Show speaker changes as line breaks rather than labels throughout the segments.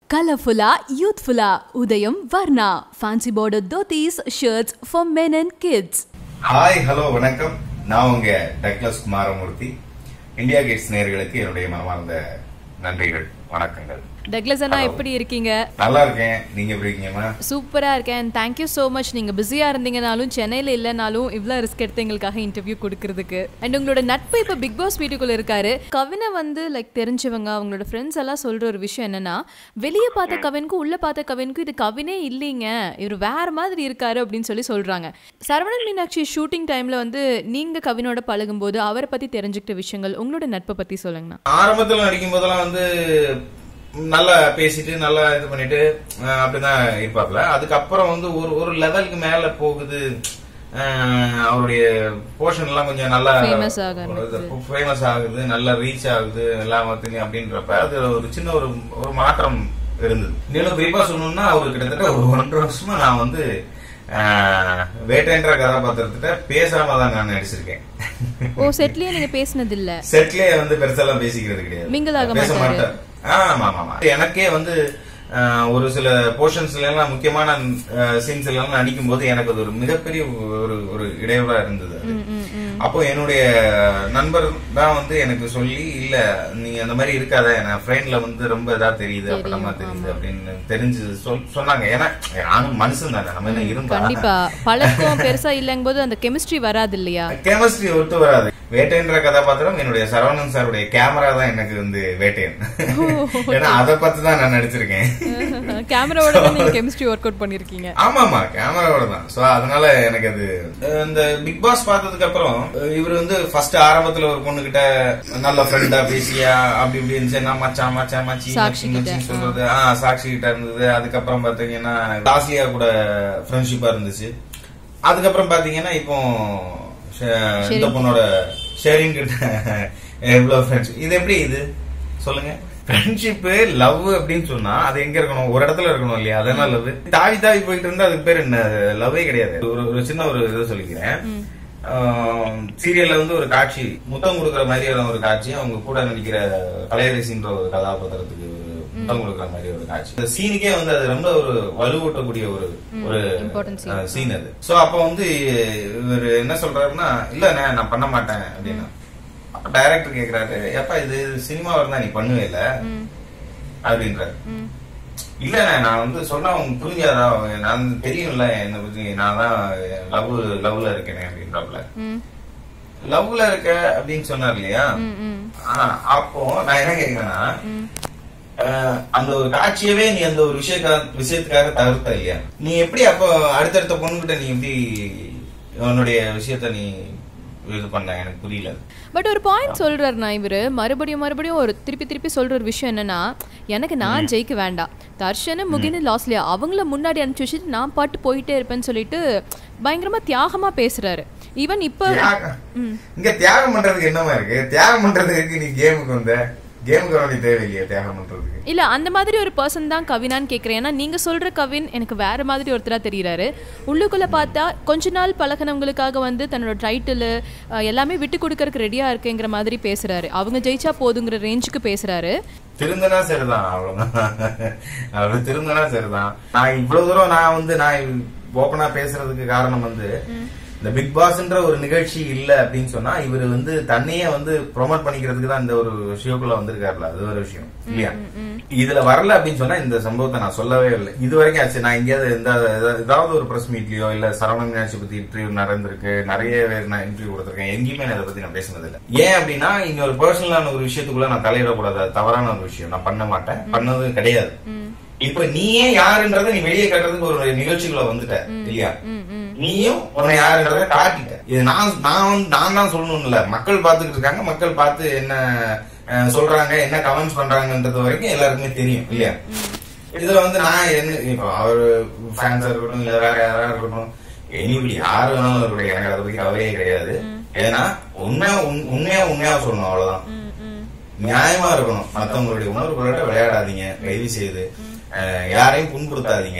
కలర్ఫుల్లా యూత్ఫుల్లా ఉదయం వర్ణ fancy border dhotis shirts for men and kids
hi hello வணக்கம் நான் உங்க டக்ளஸ் குமாரமூர்த்தி இந்தியா கேட்ஸ் நேயர்களுக்கு என்னுடைய மனமார்ந்த நன்றிகள் வணக்கங்கள்
டக்ளஸ் அண்ணா
Hello.
எப்படி இருக்கீங்க
நல்லா இருக்கேன் நீங்க எப்படி இருக்கீங்கம்மா
சூப்பரா இருக்கேன் தேங்க்யூ ஸோ மச் நீங்க பிஸியா இருந்தீங்கனாலும் சென்னையில இல்லைனாலும் இவ்வளோ ரிஸ்க் எடுத்து எங்களுக்காக இன்டர்வியூ கொடுக்கறதுக்கு அண்ட் உங்களோட நட்பு இப்போ பிக் பாஸ் வீட்டுக்குள்ள இருக்காரு கவினை வந்து லைக் தெரிஞ்சவங்க அவங்களோட ஃப்ரெண்ட்ஸ் எல்லாம் சொல்ற ஒரு விஷயம் என்னன்னா வெளியே பார்த்த கவினுக்கும் உள்ள பார்த்த கவினுக்கும் இது கவினே இல்லைங்க இவர் வேற மாதிரி இருக்காரு அப்படின்னு சொல்லி சொல்றாங்க சரவணன் மீனாட்சி ஷூட்டிங் டைம்ல வந்து நீங்க கவினோட பழகும்போது அவரை பத்தி தெரிஞ்சுக்கிட்ட விஷயங்கள் உங்களோட நட்பை பத்தி சொல்லுங்கண்ணா
ஆரம்பத்துல நடிக்கும் போதெல்லாம் வந்து நல்லா பேசிட்டு நல்லா இது பண்ணிட்டு அஹ், அப்படிதான் இருப்பாப்ல அதுக்கப்புறம் வந்து ஒரு ஒரு லெவலுக்கு மேல போகுது அஹ், அவருடைய போர்ஷன் எல்லாம் கொஞ்சம் நல்லா
Famous ஆக ஆரம்பிக்குது.
ஃபேமஸ் ஆகுது நல்லா ரீச் ஆகுது எல்லாத்தையும் அப்படின்றப்ப அது ஒரு சின்ன ஒரு ஒரு மாற்றம் இருந்தது இன்னும் குறிப்பா சொல்லணும்னா அவர் கிட்டத்தட்ட ஒரு ஒன்றரை வருஷமா நான் வந்து அஹ், வேட்டைன்ற கதாபாத்திரத்திட்ட பேசாம தான் நான் நடிச்சிருக்கேன்
ஓ செட்லயே நீங்க பேசினது இல்ல
செட்லயே வந்து பெருசாலாம் பேசிக்கிறது கிடையாது
Mingle ஆக
பேச
மாட்டாரு.
மாட்டார் ஆமா ஆமா ஆமா எனக்கே வந்து ஆஹ், ஒரு சில போர்ஷன்ஸ்ல எல்லாம் முக்கியமான சீன்ஸ் எல்லாம் நடிக்கும் போது எனக்கு அது ஒரு மிகப்பெரிய ஒரு ஒரு இடையூறா இருந்தது அது. அப்போ என்னுடைய நண்பர் தான் வந்து எனக்கு சொல்லி இல்ல நீ அந்த மாதிரி இருக்காத என் ஃப்ரெண்ட்ல வந்து ரொம்ப இதா தெரியுது அப்படமா தெரியுது அப்படின்னு தெரிஞ்சு சொல்- சொன்னாங்க ஏன்னா நானும் மனுஷன் தானே நம்ம என்ன இருந்தா
கண்டிப்பா பழக்கம் பெருசா இல்லங்கும் போது அந்த கெமிஸ்ட்ரி வராது இல்லையா
கெமிஸ்ட்ரி ஒத்து வராது வேட்டைன்ற கதாபாத்திரம் என்னுடைய சரவணன் சாருடைய கேமரா தான் எனக்கு வந்து வேட்டையன் ஏன்னா அதை பார்த்து தான் நான் நடிச்சிருக்கேன்
கேமராவோட நீங்க கெமிஸ்ட்ரி ஒர்க் அவுட் பண்ணிருக்கீங்க
ஆமா ஆமா கேமராவோட தான் சோ அதனால எனக்கு அது அஹ், இந்த பிக் பாஸ் பார்த்ததுக்கு அப்புறம் அஹ், இவர் வந்து ஃபர்ஸ்ட் ஆரம்பத்துல ஒரு பொண்ணு கிட்ட நல்ல ஃப்ரெண்டா பேசியா அப்படி இப்படி இருந்துச்சு நான் மச்சான் மச்சான் மச்சி
சாக்ஷி
மச்சி,
கிட்ட,
மச்சின்னு சொல்றது ஆ சாக்ஷி கிட்ட இருந்தது அதுக்கப்புறம் பாத்தீங்கன்னா லாஸ்லியா கூட ஃப்ரெண்ட்ஷிப்பா இருந்துச்சு அதுக்கப்புறம் பாத்தீங்கன்னா இப்போ ஷ- இந்த பொண்ணோட ஷேரிங் கிட்ட எவ்வளவு ஃப்ரெண்ட்ஷிப் இது எப்படி இது சொல்லுங்க ஃப்ரெண்ட்ஷிப் லவ் அப்படின்னு சொன்னா அது எங்க இருக்கணும் ஒரு இடத்துல இருக்கணும் இல்லையா அதெல்லாம் லவ் தாவி தாவி போயிட்டு இருந்தா அதுக்கு பேர் என்ன லவ்வே கிடையாது ஒரு ஒரு சின்ன ஒரு இது சொல்லிக்கிறேன் சீரியல்ல வந்து ஒரு காட்சி முத்தம் கொடுக்குற மாதிரியான ஒரு காட்சி அவங்க கூட நடிக்கிற கலையரசின்ற ஒரு கதாபாத்திரத்துக்கு முத்தம் கொடுக்குற மாதிரி ஒரு காட்சி இந்த சீனுக்கே வந்து அது ரொம்ப ஒரு வலுவூட்டக்கூடிய ஒரு ஒரு
Important scene.
சீன் அது சோ அப்ப வந்து இவர் என்ன சொல்றாருன்னா இல்ல நான் பண்ண மாட்டேன் அப்படின்னா அப்ப டைரக்டர் கேக்குறாரு எப்பா இது சினிமா இருந்தா நீ பண்ணுவே இல்ல அப்படின்றாரு இல்ல நான் வந்து சொன்னா அவங்க புரிஞ்சாதா நான் தெரியும்ல என்ன பத்தி நான் தான் லவ் லவ்ல இருக்கேன் அப்படின்றாப்ல லவ்ல இருக்க அப்படின்னு சொன்னார் இல்லையா ஆ, அப்போ நான் என்ன கேக்குறேன்னா அஹ், அந்த ஒரு காட்சியவே நீ அந்த ஒரு விஷயக்காக விஷயத்துக்காக தவிர்த்த இல்லையா நீ எப்படி அப்போ அடுத்தடுத்த பொண்ணுகிட்ட நீ எப்படி உன்னுடைய விஷயத்த நீ இது பண்ண எனக்கு புரியல
பட் ஒரு பாயிண்ட் சொல்றாருண்ணா இவரு மறுபடியும் மறுபடியும் ஒரு திருப்பி திருப்பி சொல்ற ஒரு விஷயம் என்னன்னா எனக்கு நான் ஜெயிக்க வேண்டாம் தர்ஷனு முகினு லாஸ்லியா அவங்கள முன்னாடி அனுப்பிச்சு வச்சுட்டு நான் பாட்டு போயிட்டே இருப்பேன்னு சொல்லிட்டு பயங்கரமா தியாகமா பேசுறாரு ஈவன் இப்ப
தியாகம். இங்க தியாகம் பண்றதுக்கு என்னமா இருக்கு தியாகம் பண்றதுக்கு நீ கேமுக்கு வந்த கேமுக்கு வர தேவையில்லையா தியாகம் பண்றதுக்கு
இல்ல அந்த மாதிரி ஒரு பர்சன் தான் கவினான்னு கேக்குறேன் ஏன்னா நீங்க சொல்ற கவின் எனக்கு வேற மாதிரி ஒருத்தரா தெரியறாரு உள்ளுக்குள்ள பார்த்தா கொஞ்ச நாள் பழகினவங்களுக்காக வந்து தன்னோட டைட்டில் எல்லாமே விட்டு கொடுக்கறதுக்கு ரெடியா இருக்குங்கிற மாதிரி பேசுறாரு அவங்க ஜெயிச்சா போதுங்கிற ரேஞ்சுக்கு பேசுறாரு
திருந்தனா சரிதான் அவ்வளவுதான் அவர் திருந்தனா சரிதான் நான் இவ்வளவு தூரம் நான் வந்து நான் ஓப்பனா பேசுறதுக்கு காரணம் வந்து இந்த பிக் பாஸ்ன்ற ஒரு நிகழ்ச்சி இல்ல அப்படின்னு சொன்னா இவர் வந்து தன்னையே வந்து ப்ரொமோட் பண்ணிக்கிறதுக்கு தான் இந்த ஒரு ஷோக்குள்ள வந்திருக்காருல அது ஒரு விஷயம் இல்லையா இதுல வரல அப்படின்னு சொன்னா இந்த சம்பவத்தை நான் சொல்லவே இல்லை இது வரைக்கும் ஆச்சு நான் எங்கேயாவது எந்த ஏதாவது ஒரு பிரஸ் மீட்லயோ இல்ல சரவணன் மீனாட்சி பத்தி இன்டர்வியூ நடந்திருக்கு நிறைய பேர் நான் இன்டர்வியூ கொடுத்திருக்கேன் எங்கேயுமே நான் இதை பத்தி நான் பேசினது இல்லை ஏன் அப்படின்னா இங்க ஒரு பர்சனலான ஒரு விஷயத்துக்குள்ள நான் தலையிடக்கூடாது அது தவறான ஒரு விஷயம் நான் பண்ண மாட்டேன் பண்ணது கிடையாது இப்ப நீயே யாருன்றத நீ வெளியே காட்டுறதுக்கு ஒரு நிகழ்ச்சிக்குள்ள வந்துட்ட இல்லையா நீயும் உன்னை யாருன்றத காட்டிட்ட இது நான் நான் வந்து- நான் தான் சொல்லணும்ல மக்கள் பார்த்துக்கிட்டு இருக்காங்க மக்கள் பார்த்து என்ன அஹ், சொல்றாங்க என்ன கமெண்ட்ஸ் பண்றாங்கன்றது வரைக்கும் எல்லாருக்குமே தெரியும் இல்லையா இதுல வந்து நான் என்ன இப்போ அவர் ஃபேன்ஸா இருக்கட்டும் இல்ல வேற யாரா இருக்கட்டும் எனிபடி யாரு வேணாலும் இருக்கட்டும் எனக்கு அதை பத்தி கவலையே கிடையாது ஏன்னா உண்மையா உண்- உண்மையா உண்மையா சொல்லணும் அவ்வளவுதான் நியாயமா இருக்கணும் மத்தவங்களுடைய உணர்வுகளோட விளையாடாதீங்க தயவு செய்து அஹ், யாரையும் புண்படுத்தாதீங்க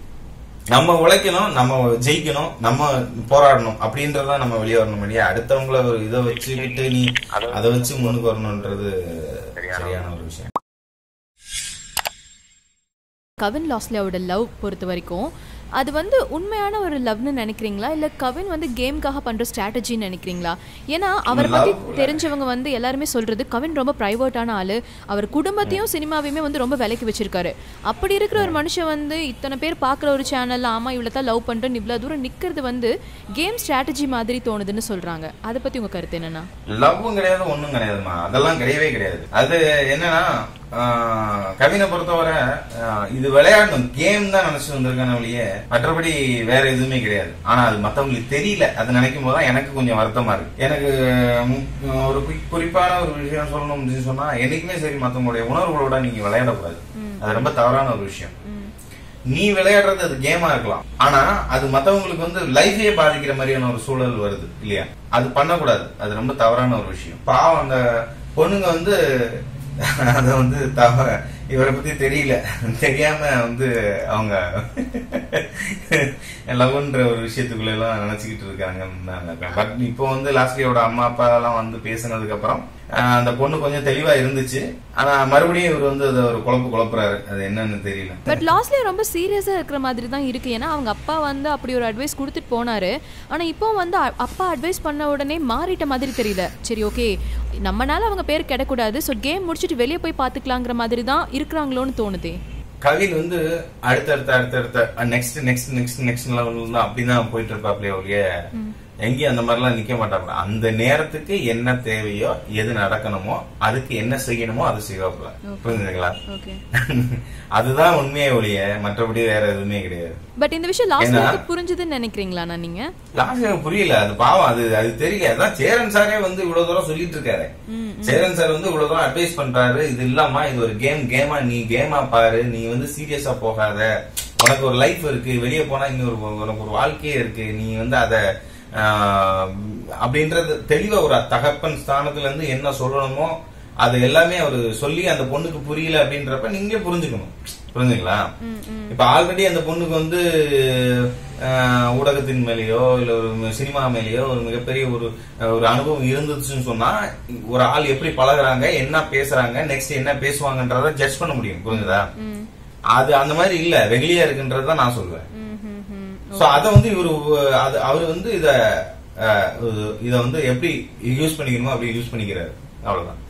நம்ம உழைக்கணும் நம்ம ஜெயிக்கணும் நம்ம போராடணும் அப்படின்றதான் நம்ம வெளியே வரணும் இல்லையா அடுத்தவங்கள ஒரு இதை வச்சுக்கிட்டு நீ அதை வச்சு முன்னுக்கு வரணும்ன்றது சரியான ஒரு விஷயம்
கவின் லாஸ்லியாவோட லவ் பொறுத்த வரைக்கும் அது வந்து உண்மையான ஒரு லவ்னு நினைக்கிறீங்களா இல்ல கவின் வந்து கேம்காக பண்ற ஸ்ட்ராட்டஜின்னு நினைக்கிறீங்களா ஏன்னா அவரை பத்தி தெரிஞ்சவங்க வந்து எல்லாருமே சொல்றது கவின் ரொம்ப பிரைவேட்டான ஆளு அவர் குடும்பத்தையும் சினிமாவையுமே வந்து ரொம்ப விலைக்கு வச்சிருக்காரு அப்படி இருக்கிற ஒரு மனுஷன் வந்து இத்தனை பேர் பார்க்குற ஒரு சேனல்ல ஆமா இவ்வளோ தான் லவ் பண்றேன்னு இவ்வளோ தூரம் நிக்கிறது வந்து கேம் ஸ்ட்ராட்டஜி மாதிரி தோணுதுன்னு சொல்றாங்க அதை பத்தி உங்க கருத்து என்னன்னா
லவ்வும் கிடையாது ஒண்ணும் கிடையாதுமா அதெல்லாம் கிடையவே கிடையாது அது என்னன்னா ஆஹ், கவினை பொறுத்தவரை ஆஹ், இது விளையாடணும் கேம் தான் நினைச்சு வந்திருக்கான வழியே மற்றபடி வேற எதுவுமே கிடையாது ஆனா அது மத்தவங்களுக்கு தெரியல அது நினைக்கும் போது தான் எனக்கு கொஞ்சம் வருத்தமா இருக்கு எனக்கு ம், ஒரு குறி- குறிப்பான ஒரு விஷயம் சொல்லணும் அப்படின்னு சொன்னா என்னைக்குமே சரி மத்தவங்களுடைய உணர்வுகளோட நீங்க விளையாடக்கூடாது அது ரொம்ப தவறான ஒரு விஷயம் நீ விளையாடுறது அது கேமா இருக்கலாம் ஆனா அது மத்தவங்களுக்கு வந்து லைஃபே பாதிக்கிற மாதிரியான ஒரு சூழல் வருது இல்லையா அது பண்ணக்கூடாது அது ரொம்ப தவறான ஒரு விஷயம் பாவம் அந்த பொண்ணுங்க வந்து அத வந்து தவ இவரை பத்தி தெரியல தெரியாம வந்து அவங்க லவ்ன்ற ஒரு விஷயத்துக்குள்ள எல்லாம் நினைச்சுக்கிட்டு இருக்காங்க பட் இப்போ வந்து லாஸ்லியோட அம்மா அப்பா எல்லாம் வந்து பேசினதுக்கு அப்புறம் ஆஹ், அந்த பொண்ணு கொஞ்சம் தெளிவா இருந்துச்சு ஆனா மறுபடியும் இவர் வந்து அதை ஒரு குழப்பு குழப்புறாரு அது என்னன்னு தெரியல
பட் லாஸ்ட்ல ரொம்ப சீரியஸா இருக்கிற மாதிரி தான் இருக்கு ஏன்னா அவங்க அப்பா வந்து அப்படி ஒரு அட்வைஸ் கொடுத்துட்டு போனாரு ஆனா இப்போ வந்து அ- அப்பா அட்வைஸ் பண்ண உடனே மாறிட்ட மாதிரி தெரியல சரி ஓகே நம்மனால அவங்க பேர் கிடக்கூடாது ஸோ கேம் முடிச்சுட்டு வெளியே போய் பார்த்துக்கலாங்கிற மாதிரி தான் இருக்கிறாங்களோன்னு தோணுதே
கவின் வந்து அடுத்தடுத்த அடுத்தடுத்த next next next next level தான் அப்படிதான் போயிட்டு இருப்பாப்லயே ஒழிய எங்கேயும் அந்த மாதிரிலாம் நிக்க மாட்டாப்ல அந்த நேரத்துக்கு என்ன தேவையோ எது நடக்கணுமோ அதுக்கு என்ன செய்யணுமோ அது செய்வாப்ல புரிஞ்சுங்களா
ஓகே
அதுதான் உண்மையே ஒழிய மற்றபடி வேற எதுவுமே கிடையாது
பட் இந்த விஷயம் லாஸ்ட்ல
ஏன்னா-
எனக்கு புரிஞ்சுதுன்னு நினைக்கிறீங்களா நீங்க
லாஸ்ட் எனக்கு புரியல அது பாவம் அது அது தெரியல அதான் சேரன் சாரே வந்து இவ்வளவு தூரம் சொல்லிட்டு இருக்காரு சேரன் சார் வந்து இவ்வளவு தூரம் அட்வைஸ் பண்றாரு இது இல்லாம இது ஒரு கேம் கேமா நீ கேமா பாரு நீ வந்து சீரியஸா போகாத உனக்கு ஒரு லைஃப் இருக்கு வெளியே போனா இன்னொரு உனக்கு ஒரு வாழ்க்கையே இருக்கு நீ வந்து அத ஆஹ், அப்படின்றது தெளிவா ஒரு தகப்பன் ஸ்தானத்துல இருந்து என்ன சொல்லணுமோ அது எல்லாமே அவரு சொல்லி அந்த பொண்ணுக்கு புரியல அப்படின்றப்ப நீங்க புரிஞ்சுக்கணும் புரிஞ்சுங்களா இப்ப ஆல்ரெடி அந்த பொண்ணுக்கு வந்து ஆஹ், ஊடகத்தின் மேலேயோ இல்ல ஒரு சினிமா மேலேயோ ஒரு மிகப்பெரிய ஒரு ஒரு அனுபவம் இருந்துச்சுன்னு சொன்னா ஒரு ஆள் எப்படி பழகுறாங்க என்ன பேசுறாங்க நெக்ஸ்ட் என்ன பேசுவாங்கன்றத ஜட்ஜ் பண்ண முடியும் புரிஞ்சுதா அது அந்த மாதிரி இல்ல வெகுளியா இருக்குன்றத நான் சொல்லுவேன் சோ அத வந்து இவரு அது அவர் வந்து இத அஹ், இத வந்து எப்படி யூஸ் பண்ணிக்கணுமோ அப்படி யூஸ் பண்ணிக்கிறாரு அவ்வளவுதான்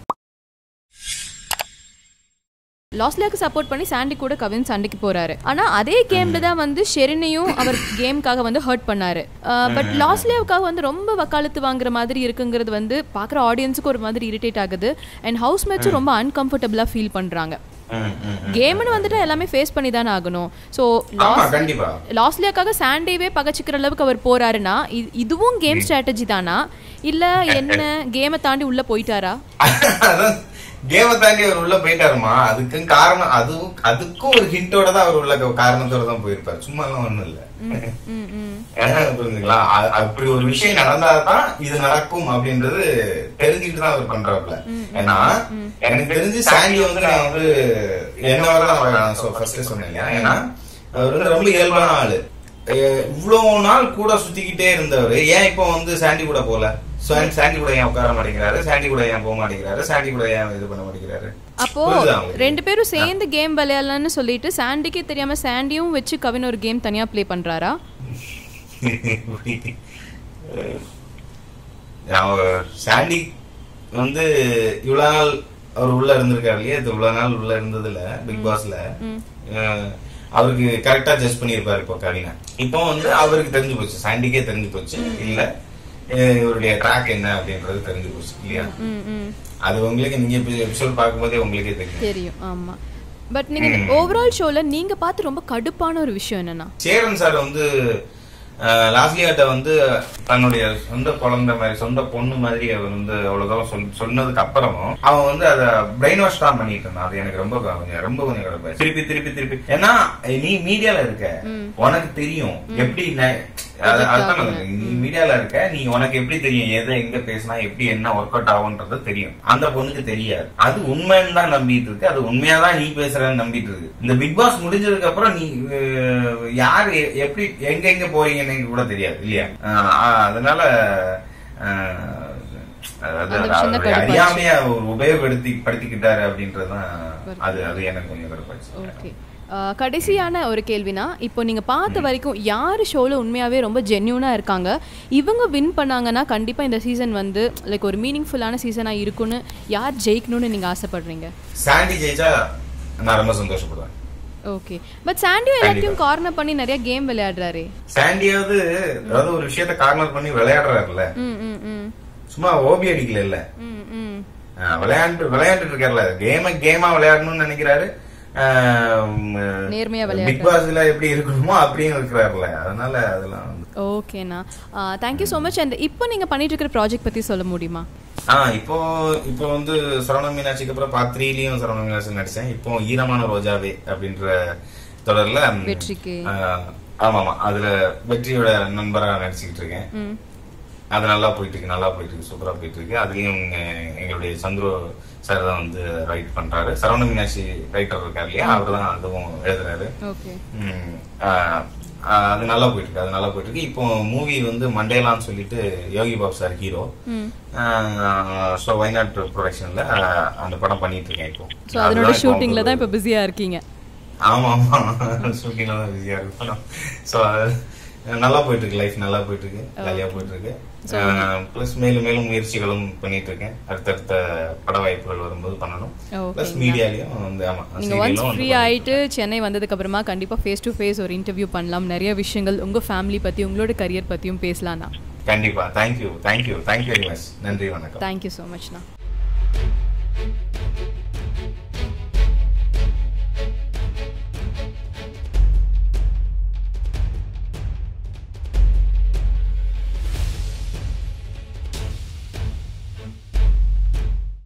லாஸ்லியாக்கு சப்போர்ட் பண்ணி சாண்டி கூட கவின் சண்டைக்கு போறாரு ஆனா அதே கேம்ல தான் வந்து ஷெரினையும் அவர் கேம்காக வந்து ஹர்ட் பண்ணாரு பட் லாஸ்லியாவுக்காக வந்து ரொம்ப வக்காலத்து வாங்குற மாதிரி இருக்குங்கிறது வந்து பாக்குற ஆடியன்ஸுக்கு ஒரு மாதிரி இரிட்டேட் ஆகுது அண்ட் ஹவுஸ் மேட்சும் ரொம்ப அன்கம்ஃபர்டபுளா ஃபீல் பண்றாங்க
ம், ம், ம்.
கேம்னு வந்துட்டு எல்லாமே ஃபேஸ் பண்ணி தானே ஆகணும் ஸோ
ஆமா கண்டிப்பா
லாஸ்லியாக்காக சாண்டேவே பகச்சிக்கிற அளவுக்கு அவர் போறாருன்னா இ- இதுவும் கேம் ஸ்ட்ராட்டஜி தானா இல்ல என்ன கேமை தாண்டி உள்ள போயிட்டாரா
அதான் கேம தாண்டி அவர் உள்ள போயிட்டாருமா அதுக்கும் காரணம் அதுவும் அதுக்கும் ஒரு ஹிண்டோட தான் அவர் உள்ள காரணத்தோட தான் போயிருப்பாரு சும்மா எல்லாம் ஒண்ணும் இல்ல
ம் ம்
ஏன்னா, புரிஞ்சுங்களா அ- அப்படி ஒரு விஷயம் நடந்தாதான் இது நடக்கும் அப்படின்றது தெரிஞ்சுட்டு தான் அவர் பண்றாப்புல ஏன்னா எனக்கு தெரிஞ்சு சாண்டி வந்து நான் வந்து என்ன வர நான் ஃபர்ஸ்ட் சொன்னேன் இல்லையா ஏன்னா அவர் வந்து ரொம்ப இயல்பான ஆளு அஹ் இவ்வளவு நாள் கூட சுத்திக்கிட்டே இருந்தவர் ஏன் இப்போ வந்து சாண்டி கூட போல சாண்டி சாண்டி கூட ஏன் உட்கார மாட்டேங்கிறாரு சாண்டி கூட ஏன் போக மாட்டேங்கிறாரு சாண்டி கூட ஏன் இது பண்ண மாட்டேங்கிறாரு
அப்போ
புரியுதா உங்களுக்கு?
ரெண்டு பேரும் சேர்ந்து கேம் விளையாடலாம்னு சொல்லிட்டு சாண்டிக்கே தெரியாம சாண்டியும் வச்சு கவின் ஒரு கேம் தனியா ப்ளே பண்றாரா
அவர் சாண்டி வந்து இவ்வளவு நாள் அவர் உள்ள இருந்திருக்காரு இல்லையா இது இவ்வளவு நாள் உள்ள இருந்ததுல பிக் பாஸ்ல அஹ், அவருக்கு கரெக்டா ஜட்ஜ் பண்ணியிருப்பாரு இப்போ கவினா இப்போ வந்து அவருக்கு தெரிஞ்சு போச்சு சாண்டிக்கே தெரிஞ்சு போச்சு இல்ல அஹ், இவருடைய ட்ராக் என்ன அப்படின்றது தெரிஞ்சு போச்சு இல்லையா
ம் ம்
அது உங்களுக்கு நீங்க எபிசோட் பார்க்கும்போதே உங்களுக்கே தெரியும்
தெரியும் ஆமா பட் நீங்க ஓவரால் ஷோல நீங்க பார்த்து ரொம்ப கடுப்பான ஒரு விஷயம் என்னன்னா
சேரன் சார் வந்து லாஸ்லியாட்ட வந்து தன்னுடைய சொந்த குழந்தை மாதிரி சொந்த பொண்ணு மாதிரி அவர் வந்து அவ்வளவு தூரம் சொல் சொன்னதுக்கு அப்புறமும் அவன் வந்து அத பிரெயின் வாஷ் தான் பண்ணிட்டு இருந்தான் அது எனக்கு ரொம்ப கொஞ்சம் ரொம்ப கொஞ்சம் கடுப்பாச்சு. திருப்பி திருப்பி திருப்பி ஏன்னா நீ மீடியால இருக்க உனக்கு தெரியும் எப்படி ந- அது- அதுதான் நான் சொல்றேன். நீ மீடியால இருக்க நீ உனக்கு எப்படி தெரியும் எதை எங்க பேசினா எப்படி என்ன ஒர்க் அவுட் ஆகும்ன்றது தெரியும் அந்த பொண்ணுக்கு தெரியாது அது உண்மைன்னு தான் நம்பிட்டு இருக்கு அது உண்மையா தான் நீ பேசுறன்னு நம்பிட்டு இருக்கு இந்த பிக் பாஸ் முடிஞ்சதுக்கு அப்புறம் நீ அஹ், யார் எ- எப்படி எங்க எங்க போறீங்கன்னு எனக்கு கூட தெரியாது இல்லையா அஹ், அஹ், அதனால அஹ், அதாவது
அந்த விஷயம் தான்
அவருடைய
கடுப்பாச்சு.
அறியாமைய அவர் உபயோகப்படுத்தி படுத்திக்கிட்டாரு அப்படின்றதுதான் அது அது எனக்கு கொஞ்சம் கடுப்பாச்சு
ஓகே ஆஹ் கடைசியான ஒரு கேள்வினா இப்போ நீங்கள் பார்த்த வரைக்கும் யார் ஷோவில் உண்மையாகவே ரொம்ப ஜென்யூனாக இருக்காங்க இவங்க வின் பண்ணாங்கன்னா கண்டிப்பாக இந்த சீசன் வந்து லைக் ஒரு மீனிங்ஃபுல்லான சீசனாக இருக்கும்னு யார் ஜெயிக்கணும்னு நீங்கள் ஆசைப்படுறீங்க
சாண்டி ஜெயிச்சா நான் ரொம்ப சந்தோஷப்படுவேன்
ஓகே பட் சாண்டியோ எல்லாத்தையும் கார்னர் பண்ணி நிறைய கேம் விளையாடுறாரு
சாண்டியாவது அதாவது ஒரு விஷயத்த கார்னர் பண்ணி விளையாடுறாருல்ல
ம் ம் ம்
சும்மா ஓபி அடிக்கல இல்ல
ம் ம்
விளையாண்டு விளையாண்டுட்டு இருக்காருல்ல கேம கேமா விளையாடணும்னு நினைக்கிறாரு
நேர்மையா
பிக் பாஸ்ல எப்படி இருக்கணுமோ அப்படியும் இருக்கிறாருல்ல அதனால அதெல்லாம் வந்து-
ஓகேண்ணா தேங்க்யூ ஸோ மச் அண்ட் இப்போ நீங்கள் பண்ணிட்டு இருக்கிற ப்ராஜெக்ட் பற்றி சொல்ல முடியுமா
ஆ இப்போ இப்போ வந்து சரவண மீனாட்சிக்கு அப்புறம் பார்ட் த்ரீலயும் சரவண மீனாட்சி நடிச்சேன் இப்போ ஈரமான ரோஜாவே அப்படின்ற தொடர்ல ம்,
வெற்றிக்கு.
ஆ, ஆமா ஆமா அதுல வெற்றியோட நண்பரா நடிச்சுக்கிட்டு இருக்கேன்
ம்
அது நல்லா போயிட்டு இருக்கு நல்லா போயிட்டு இருக்கு சூப்பரா போயிட்டு இருக்கு அதுலயும் எ- எங்களுடைய சந்துரு சார் தான் வந்து ரைட் பண்றாரு சரவண மீனாட்சி ரைட்டர் இருக்காரு இல்லையா அவர் தான் அதுவும் எழுதுறாரு
ஓகே
ம், ஆ, ஆ, அது நல்லா போயிட்டு இருக்கு அது நல்லா போயிட்டு இருக்கு இப்போ மூவி வந்து மண்டேலான்னு சொல்லிட்டு யோகி பாபு சார் ஹீரோ
ம்
ஸோ வயநாட் ப்ரொடக்ஷன்ல அந்த படம் பண்ணிட்டு இருக்கேன் இப்போ
ஸோ அதனோட
அதுதான் இப்போ
ஷூட்டிங்கில் தான் இப்போ பிஸியாக இருக்கீங்க
ஆமா ஆமா ஷூட்டிங்ல தான் பிஸியா இருக்கும் ஸோ நல்லா போயிட்டு இருக்கு லைஃப் நல்லா போயிட்டு இருக்கு ஜாலியா போயிட்டு இருக்கு பிளஸ் மேலும் மேலும் முயற்சிகளும் பண்ணிட்டு இருக்கேன் அடுத்தடுத்த பட வாய்ப்புகள் வரும்போது பண்ணணும்
Okay,
பிளஸ் மீடியாலையும் வந்து ஆமா
நீங்கள் ஒன்ஸ்
serial-ம் வந்து
ஃப்ரீ ஆயிட்டு சென்னை வந்ததுக்கு அப்புறமா கண்டிப்பாக ஃபேஸ் டு ஃபேஸ் ஒரு இன்டர்வியூ பண்ணலாம் நிறைய விஷயங்கள் உங்கள் ஃபேமிலி பற்றி உங்களோட கரியர் பற்றியும் பேசலாம்ண்ணா
கண்டிப்பா thank you thank you thank you very much நன்றி வணக்கம்
தேங்க்யூ ஸோ மச்ண்ணா